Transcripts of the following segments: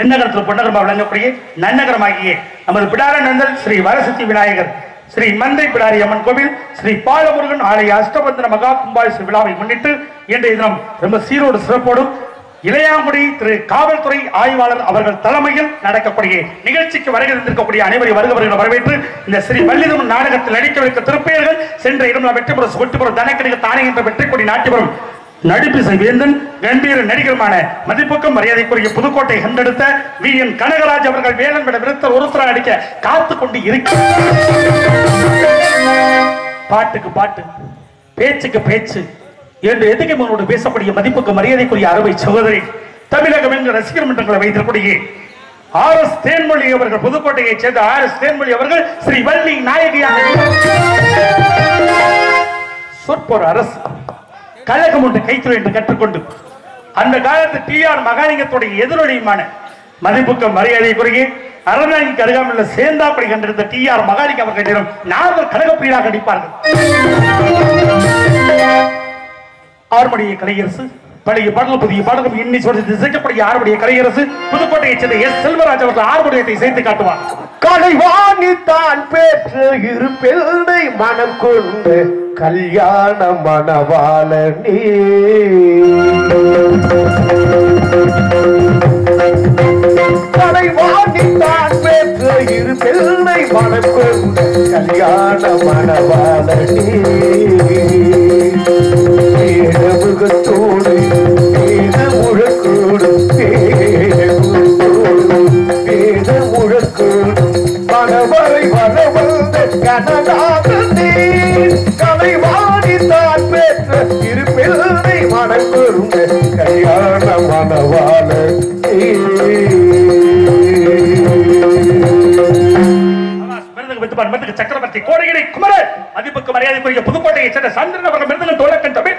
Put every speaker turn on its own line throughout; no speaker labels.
விண்ணகரத்தில் பொன்னகரமாக விளங்கக்கூடிய நன்னகரமாகிய நமது பிடாரநந்தன் ஸ்ரீ வரசக்தி விநாயகர் ஸ்ரீ மந்தை பிடாரி அம்மன் கோவில் ஸ்ரீ பாலமுருகன் ஆலய அஷ்டபந்தன மகா கும்பாபிஷேக விழாவை முன்னிட்டு இன்றைய தினம் ரொம்ப சீரோடு சிறப்போடும் இளையாங்குடி திரு காவல்துறை ஆய்வாளர் அவர்கள் தலைமையில் நடக்கக்கூடிய நிகழ்ச்சிக்கு வருகை தந்திருக்கக்கூடிய அனைவரையும் வருக வருகிற வரவேற்று இந்த ஸ்ரீ வள்ளிதம் நாடகத்தில் நடிக்கவிருக்க திருப்பெயர்கள் சென்ற இடம்ல வெற்றிபுரம் சுவட்டுபுரம் தனக்கணிக தானே என்ற வெற்றிக்கொடி நாட்டிபுரம் நடிப்பிசை வேந்தன் கம்பீர நடிகருமான மதிப்புக்கும் மரியாதைக்குரிய புதுக்கோட்டை கண்டெடுத்த வி என் கனகராஜ் அவர்கள் வேலன் விட விருத்தர் ஒருத்தர நடிக்க காத்து கொண்டு இருக்கிறார் பாட்டுக்கு பாட்டு பேச்சுக்கு பேச்சு என்று எதுக்கு முன்னோடு பேசக்கூடிய மதிப்புக்கு மரியாதைக்குரிய அறுவை சகோதரி தமிழகம் என்ற ரசிகர் மன்றங்களை வைத்திருக்கூடிய ஆர் எஸ் தேன்மொழி அவர்கள் புதுக்கோட்டையைச் சேர்ந்த ஆர் எஸ் தேன்மொழி அவர்கள் ஸ்ரீ வள்ளி நாயகியாக சொற்பொரு அரசு கழகம் ஒன்று கைத்துறை என்று கற்றுக்கொண்டு அந்த காலத்து டி ஆர் மகாலிங்கத்துடைய எதிரொலியுமான மதிப்புக்கு மரியாதைக்குரிய அறநாய்க்கு அருகாமையில் சேர்ந்தாப்படி கண்டிருந்த டி ஆர் மகாலிங்க அவர்களிடம் நாங்கள் கழகப்பிரியாக நடிப்பார்கள் ஆறுமணிய கலையரசு பழைய பாடல் புதிய பாடலும் இன்னி சொல்லி இசைக்கப்படிய ஆறுமணிய கலையரசு புதுக்கோட்டையைச் சேர்ந்த எஸ் செல்வராஜ் அவர்கள் ஆறுமணியத்தை சேர்த்து காட்டுவார்
கலைவாணி தான் பெற்ற இரு பிள்ளை மனம் கொண்டு கல்யாண மணவாளனே கலைவாணி தான் பெற்ற இரு பிள்ளை மனம் கொண்டு கல்யாண மணவாளனே வேடமுகத்தோடு வேத முழக்கோடு வேடமுகத்தோடு வேத முழக்கோடு மனவரை வரவந்த கனகாகனே கலைவாணி தான் பெற்ற இரு பிள்ளை மணக்கொருங்க கல்யாண மணவாள
மிருதங்க வித்துப்பான் மிருதங்க சக்கரவர்த்தி கோடையிலை குமரன் மதிப்புக்கு மரியாதைக்குரிய புதுக்கோட்டையைச் சேர்ந்த சந்திரன் அவர்கள் மிருதங்க தோழக்கன் தமிழ்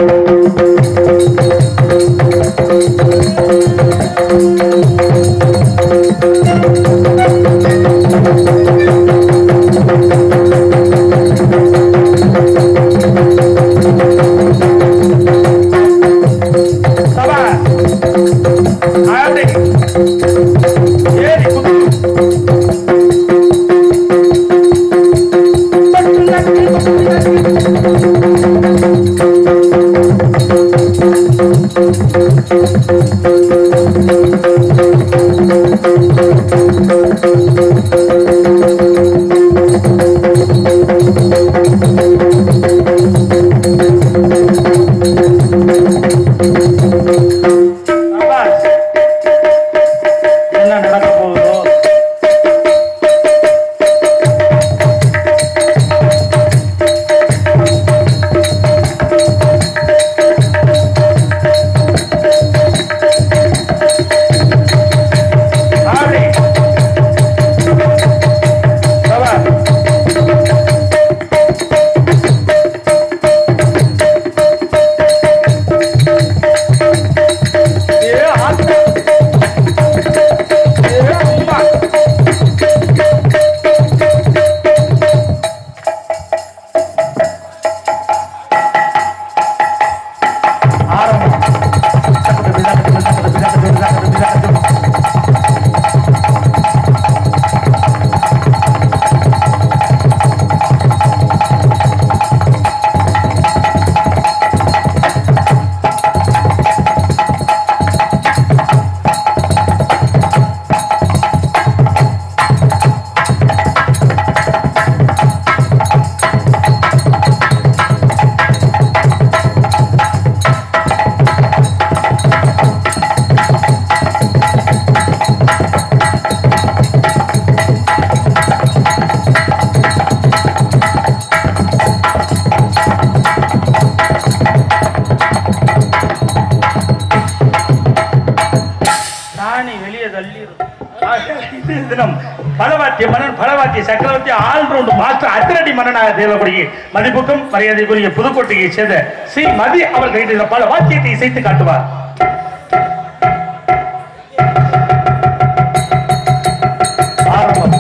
சபா ஆடி ஏறி குத்து ஆபாஸ். என்ன நடக்க போகுதோ ஆடி. சபா. ஏ ஆத்தா. ஏ அம்மா. ஆரம்பம் ராணி வெளியே தள்ளிடும் இது தினம் பலவாத்திய மன்னன் பலவாத்திய சக்கரவர்த்தி ஆல்ரவுண்ட் மாஸ்டர் அதிரடி மன்னனாக தேவைக்கூடிய மதிப்புக்கும் மரியாதைக்குரிய புதுக்கோட்டையை சேர்ந்த ஸ்ரீ மதி அவர்கள் இந்த பல வாத்தியத்தை இசைத்து காட்டுவார் ஆரம்பம்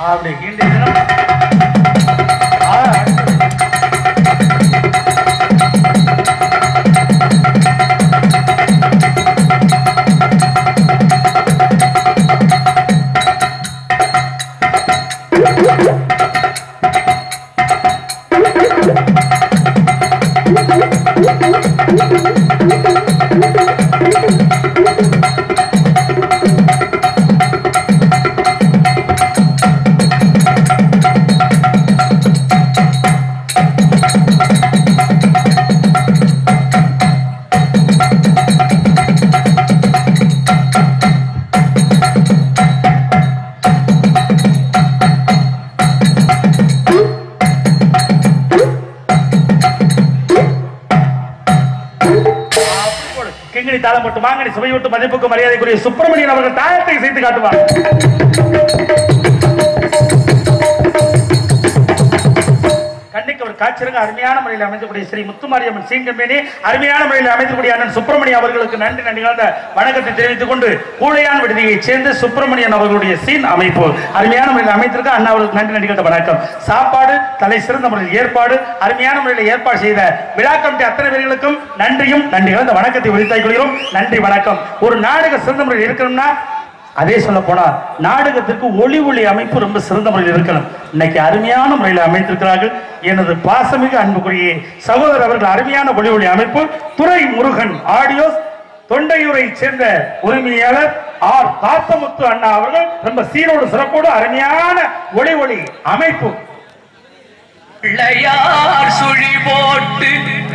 அப்படி இன்றைய தினம் ஆ, கிங்கிணி தாளம் போட்டு மாங்கனி சுவையூட்டு மதிப்புக்கு மரியாதைக்குரிய சுப்பிரமணியன் அவர்கள் தாயத்தை செய்து காட்டுவார் கண்ணிக்கு ஒரு காட்சிருங்க அருமையான முறையில் அமைந்தக்கூடிய ஸ்ரீ முத்துமாரியம்மன் சீங்கம்பேனி அருமையான முறையில் அமைந்தக்கூடிய அண்ணன் சுப்பிரமணிய அவர்களுக்கு நன்றி நன்றி கலந்த வணக்கத்தை தெரிவித்துக் கொண்டு கூழையான் விடுதியைச் சேர்ந்து சுப்பிரமணியன் அவர்களுடைய சீன் அமைப்பு அருமையான முறையில் அமைத்திருக்க அண்ணா அவர்களுக்கு நன்றி நன்றி கலந்த வணக்கம் சாப்பாடு தலை சிறந்த முறையில் ஏற்பாடு அருமையான முறையில் ஏற்பாடு செய்த விழா கமிட்டி அத்தனை பேர்களுக்கும் நன்றியும் நன்றி கலந்த வணக்கத்தை உரித்தாய் கொள்கிறோம் நன்றி வணக்கம் ஒரு நாடக சிறந்த முறையில் இருக்கணும்னா அதே சொல்ல போனா நாடகத்திற்கு ஒளி ஒளி அமைப்பு ரொம்ப சிறந்த முறையில் இருக்கணும் இன்னைக்கு அருமையான முறையில் அமைத்திருக்கிறார்கள் எனது பாசமிகு அன்புக்குரிய சகோதரர் அவர்கள் அருமையான ஒளி ஒளி அமைப்பு துரை முருகன் ஆடியோஸ் தொண்டையூரை சேர்ந்த உரிமையாளர் ஆர் காத்தமுத்து அண்ணா அவர்கள் ரொம்ப சீரோடு சிறப்போடு அருமையான ஒளி ஒளி அமைப்பு
பிள்ளையார் சுழி போட்டு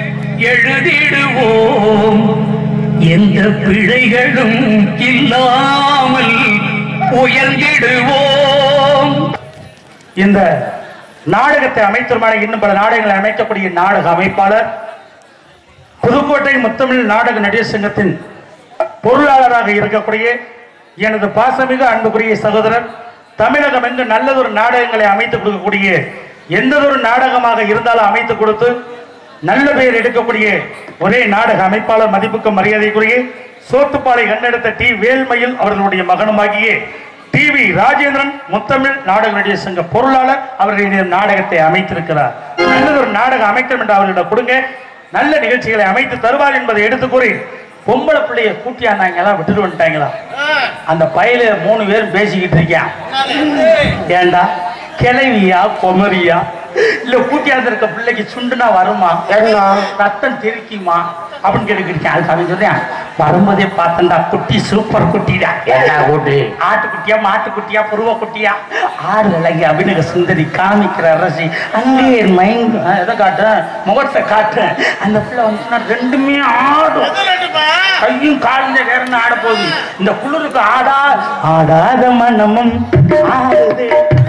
எழுதிடுவோம் எந்த பிழைகளும் இல்லாமல் உயர்ந்திடுவோம்
இந்த நாடகத்தை அமைத்திருமான இன்னும் பல நாடகங்களை அமைக்கக்கூடிய நாடக அமைப்பாளர் புதுக்கோட்டை முத்தமிழ் நாடக நடிகர் சங்கத்தின் பொருளாளராக இருக்கக்கூடிய எனது பாசமிகு அன்புக்குரிய சகோதரர் தமிழகம் எங்கு நல்லதொரு நாடகங்களை அமைத்துக் கொடுக்கக்கூடிய எந்ததொரு நாடகமாக இருந்தாலும் அமைத்துக் கொடுத்து நல்ல பெயர் எடுக்கக்கூடிய ஒரே நாடக அமைப்பாளர் மதிப்புக்கு மரியாதைக்குரிய சோத்துப்பாலை கண்டெடுத்த டி வேல்மயில் அவர்களுடைய மகனுமாகிய டிவி ராஜேந்திரன் முத்தமிழ் நாடக நடிகர் சங்க பொருளாளர் அவர்கள் இந்த நாடகத்தை அமைத்திருக்கிறார் நல்லதொரு நாடகம் அமைக்கணும் என்று அவர்களிடம் கொடுங்க நல்ல நிகழ்ச்சிகளை அமைத்து தருவார் என்பதை எடுத்து கூறி பொம்பளை பிள்ளைய கூட்டியாந்தாங்களா விட்டுட்டு வந்துட்டாங்களா அந்த பையில மூணு பேரும் பேசிக்கிட்டு இருக்கான் ஏண்டா கிளவியா குமரியா இல்ல கூட்டியாந்து இருக்க பிள்ளைக்கு சுண்டுனா வருமா
என்ன
ரத்தம் தெரிக்குமா அப்படின்னு கேட்டுக்கிட்டு அதுக்கு அவன் சொல்றேன் வரும்போதே பார்த்தண்டா குட்டி சூப்பர் குட்டிடா
என்ன கூட்டி
ஆட்டுக்குட்டியா மாட்டுக்குட்டியா புருவ குட்டியா ஆடு அழகி அபிநக சுந்தரி காமிக்கிற அரசி அங்கே மைண்ட் எதை காட்டுறேன் முகத்தை காட்டுறேன் அந்த பிள்ளை வந்துச்சுன்னா ரெண்டுமே ஆடும் கையும் காலில் வேறன்னு ஆட போகுது இந்த குளிருக்கு ஆடா ஆடாத மனமும் ஆடுது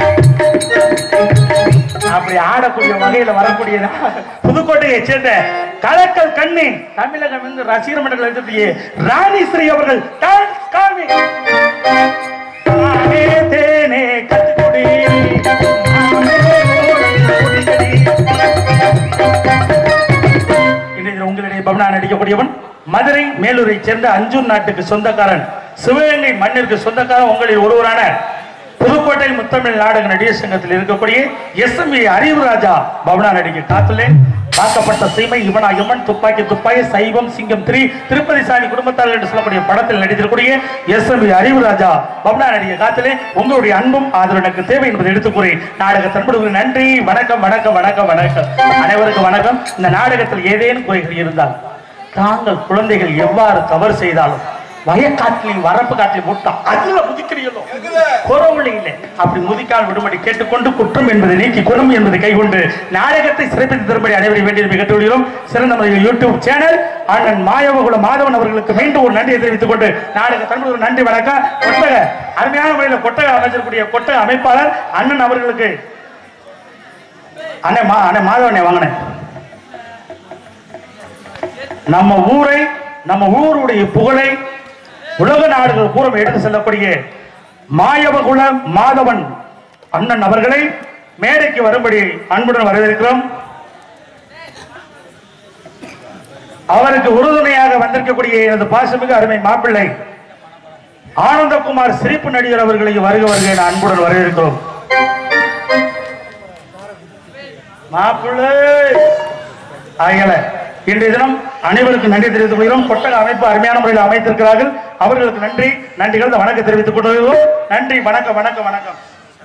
அப்படி ஆடக்கூடிய வகையில வரக்கூடிய புதுக்கோட்டையை சேர்ந்த கலக்கல் கண்ணி தமிழகம் வந்து ரசிகர் மன்றத்தில் இருக்கக்கூடிய ராணி ஸ்ரீ அவர்கள் டான்ஸ் காமி ஆமே தேனே கத்துக்குடி ஆமே குடிக்கடி. இன்றைய உங்களிடையே பவனா நடிக்கக்கூடியவன் மதுரை மேலூரை சேர்ந்த அஞ்சூர் நாட்டுக்கு சொந்தக்காரன் சிவகங்கை மண்ணிற்கு சொந்தக்காரன் உங்களில் ஒருவரான புதுக்கோட்டை முத்தமிழ் நாடக நடிகர் சங்கத்தில் இருக்கக்கூடிய எஸ் எம் அறிவு ராஜா பவனா நடிக்க காத்துள்ளேன் காக்கப்பட்ட சீமை இவனா இவன் துப்பாக்கி துப்பாக்கி சைவம் சிங்கம் த்ரீ திருப்பதி சாமி குடும்பத்தார் என்று சொல்லக்கூடிய படத்தில் நடித்திருக்கூடிய எஸ் எம் அறிவு ராஜா பவனா நடிக காத்திலே உங்களுடைய அன்பும் ஆதரவு எனக்கு தேவை என்பதை எடுத்துக் கூறி நாடக தன்படுவது நன்றி வணக்கம் வணக்கம் வணக்கம் வணக்கம் அனைவருக்கும் வணக்கம் இந்த நாடகத்தில் ஏதேனும் குறைகள் இருந்தால் தாங்கள் குழந்தைகள் எவ்வாறு தவறு செய்தாலும் வயக்காட்டிலையும் வரப்பு காட்டிலையும் போட்டா அதுல முதிக்கிறீங்களோ குறவுள்ள இல்லை அப்படி முதிக்கால் விடுபடி கேட்டுக்கொண்டு குற்றம் என்பதை நீக்கி குறம் என்பதை கைகொண்டு நாடகத்தை சிறப்பித்து தரும்படி அனைவரையும் வேண்டியதை கேட்டுக்கொள்கிறோம் சிறந்த முறையில் யூடியூப் சேனல் அண்ணன் மாயவகுல மாதவன் அவர்களுக்கு மீண்டும் ஒரு நன்றியை தெரிவித்துக் கொண்டு நாடக தன்பு ஒரு நன்றி வணக்கம் கொட்டக அருமையான முறையில் கொட்டக அமைச்சிருக்கூடிய கொட்டக அமைப்பாளர் அண்ணன் அவர்களுக்கு அண்ணே மா அண்ணே மாதவனே வாங்கினேன் நம்ம ஊரை நம்ம ஊருடைய புகழை உலக நாடுகள் பூரம் எடுத்து செல்லக்கூடிய மாயவகுல மாதவன் அண்ணன் அவர்களை மேடைக்கு வரும்படி அன்புடன் வரவேற்கிறோம் அவருக்கு உறுதுணையாக வந்திருக்கக்கூடிய எனது பாசமிகு அருமை மாப்பிள்ளை ஆனந்தகுமார் சிரிப்பு நடிகர் அவர்களை வருக வருக என அன்புடன் வரவேற்கிறோம் மாப்பிள்ளை ஆகல இன்றைய தினம் அனைவருக்கும் நன்றி தெரிவித்துக் கொள்கிறோம் கொட்டக அமைப்பு அருமையான முறையில் அமைத்திருக்கிறார்கள் அவர்களுக்கு நன்றி நன்றிகள் வணக்கம் தெரிவித்துக் கொள்கிறோம் நன்றி வணக்கம் வணக்கம் வணக்கம்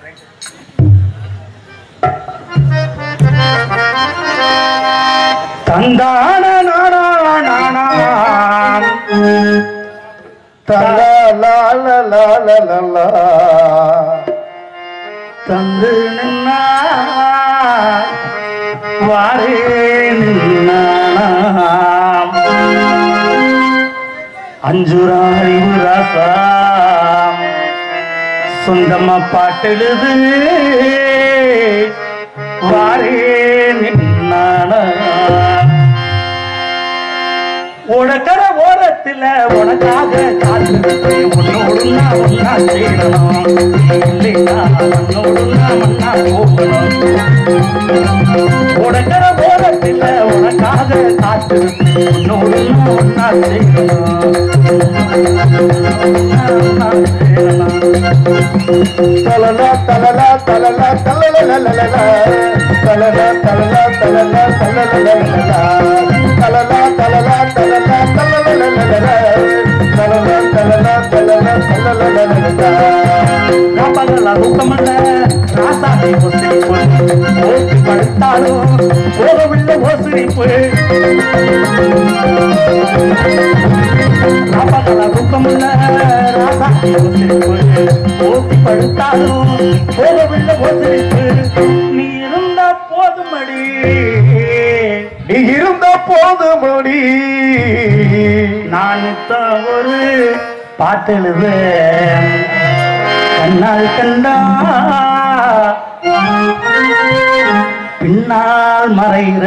தந்தான நானா நானா
தலா லா லா லா லா லா லா.
தந்து நின்னா வாரே நின்னானாம் அஞ்சுராறிவு ராசாம் சொந்தமா பாட்டெழுது வாரே நின்னானாம் உனக்கர ஓரத்துல உனக்காக காத்திருப்பேன் உன்னோடு நான் ஒன்னா சேரணும் இல்லைன்னா உன்னோடு நான் ஒன்னா போகணும் உனக்கர ஓரத்துல உனக்காக காத்திருப்பேன் உன்னோடு நான் ஒன்னா சேரணும் ஒன்னா சேரணும்
தலலா தலலா தலலா தலலலலலலா. தலலா தலலா தலலா தலலலலலலா. தலலா தலலா தலலா தலலலலலலா. தலலா தலலா தலலா தலலலலலலா.
ராப்பகல தூக்கமல்ல ராசாதி ஒசிரிப்பு ஓட்டி படுத்தாலும் போகவில்லை ஓசிரிப்பு ராப்பகல தூக்கமல்ல ராசாதி ஒசிரிப்பு ஓட்டி படுத்தாலும் போகவில்லை ஓசிரிப்பு நீ இருந்தா போதுமடி
நீ இருந்த போது மொழி
நான் தான் ஒரு பாட்டெழுவேன் கண்ணால் கண்டா பின்னால் மறைகிற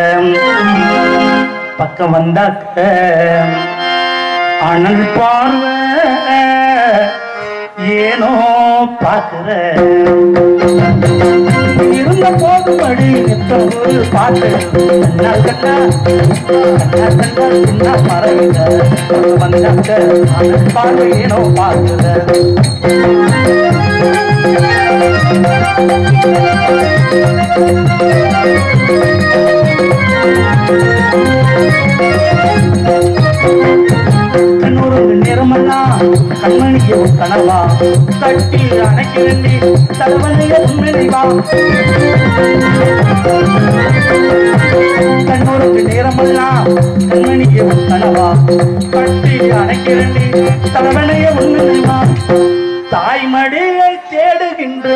பக்கம் வந்தாக்க அனல் பார்வை ஏனோ பார்க்கிற இருந்த போதும் அடி நித்தம் ஒரு பாட்டு கண்ணால் கண்டா கண்ணால் கண்டா பின்னால் மறைகிற பக்கம் வந்தாக்க அனல் பார்வை ஏனோ பார்க்கிற கண்ணூறு நிறமெல்லாம் கண்மணிக்கு ஒரு கனவா கட்டி அணைக்க வேண்டி தலைவனைய உண்மைவா கண்ணூருக்கு நேரமெல்லாம் கண்மணிக்கு ஒரு கனவா கட்டி அணைக்க வேண்டி தலைவனைய உண்மைவா தாய்மடியை தேடுகின்ற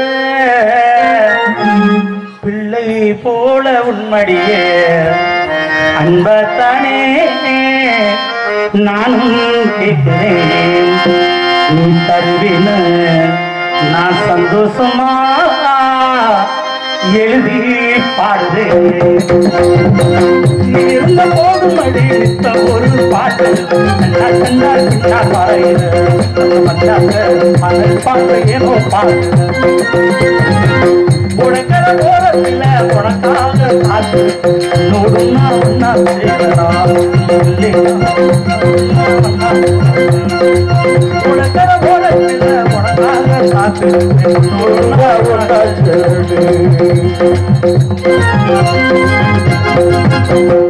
பிள்ளை போல உன்மடியே அன்பத்தானே நானும் கேட்கிறேன் நீ தருவின நான் சந்தோஷமா எழுதி பாடுறேன் நீ இருந்த போதும் அடி நித்த ஒரு பாட்டு கண்டா கண்டா கண்டா பாறையில வந்தாங்க மணல் பாட்டு ஏனோ பாட்டு உனக்கர ஓரத்தில் உனக்காக காத்து நோடும் நான் ஒன்னா சேரலாம் உனக்கர ஓரத்தில் உனக்காக காத்து நோடும் நான் ஒன்னா சேரலாம்